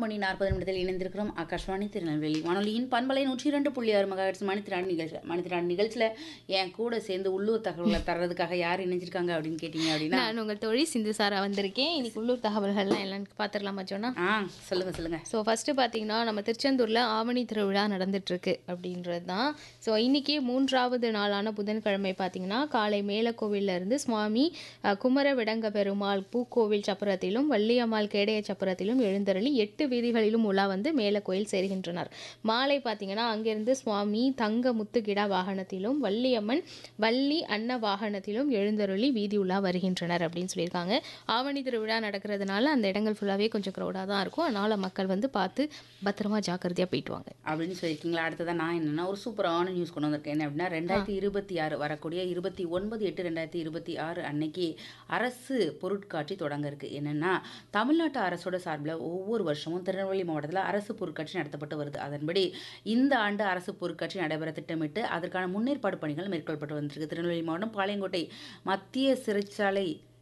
மணி நாற்பது நிமிடத்தில் இணைந்திருக்கிறோம் ஆகாஷ்வாணி திருநெல்வேலி வானொலியின் பண்பலை நூற்றி இரண்டு புள்ளி ஆறு மகாட்ஸ் மணித்திரான் நிகழ்ச்சி மணித்திரான் நிகழ்ச்சியில் என் கூட சேர்ந்து உள்ளூர் தகவல்களை தர்றதுக்காக யார் இணைஞ்சிருக்காங்க அப்படின்னு கேட்டிங்க அப்படின்னா நான் உங்கள் தோழி சிந்து சாரா வந்திருக்கேன் இன்னைக்கு உள்ளூர் தகவல்கள்லாம் என்னன்னு பார்த்துடலாமா ஜோனா ஆ சொல்லுங்க சொல்லுங்க ஸோ ஃபஸ்ட்டு பார்த்தீங்கன்னா நம்ம திருச்செந்தூரில் ஆவணி திருவிழா நடந்துட்டுருக்கு அப்படின்றது தான் ஸோ இன்றைக்கி மூன்றாவது நாளான புதன்கிழமை பார்த்தீங்கன்னா காலை மேலக்கோவில்ல இருந்து சுவாமி அஹ், குமர விடங்க பெருமாள் பூக்கோவில் சப்பரத்திலும் வள்ளியம்மாள் கேடய சப்பரத்திலும் எழுந்தருளி எட்டு வீதிகளிலும் உலா வந்து மேலக்கோயில் சேர்கின்றனர் மாலை பார்த்தீங்கன்னா அங்கிருந்து சுவாமி தங்க முத்துகிடா வாகனத்திலும் வள்ளியம்மன் வள்ளி அன்ன வாகனத்திலும் எழுந்தருளி வீதி உலா வருகின்றனர் அப்படின்னு சொல்லியிருக்காங்க ஆவணி திருவிழா நடக்கிறதுனால அந்த இடங்கள் ஃபுல்லாகவே கொஞ்சம் க்ரௌடாக தான் இருக்கும் அதனால் மக்கள் வந்து பார்த்து பத்திரமா ஜாக்கிரதையாக போயிட்டு வாங்க அப்படின்னு சொல்லியிருக்கீங்களா அடுத்ததான் நான் என்னன்னா ஒரு சூப்பரான நியூஸ் கொண்டு வந்திருக்கேன் என்ன அப்படின்னா ரெண்டாயிரத்தி இருபத்தி ஆறு வரக்கூடிய இருபத்தி ஒன்பது எட்டு ரெண்டாயிரத்தி இருபத்தி ஆறு அன்னைக்கு அரசு பொருட்காட்சி தொடங்க இருக்கு என்னன்னா தமிழ்நாட்டு அரசோட சார்பில் ஒவ்வொரு வருஷமும் திருநெல்வேலி மாவட்டத்தில் அரசு பொருட்காட்சி நடத்தப்பட்டு வருது அதன்படி இந்த ஆண்டு அரசு பொருட்காட்சி நடைபெற திட்டமிட்டு அதற்கான முன்னேற்பாடு பணிகள் மேற்கொள்ளப்பட்டு வந்திருக்கு திருநெல்வேலி மாவட்டம் பாளையங்கோட்டை மத்திய சிறைச்சாலை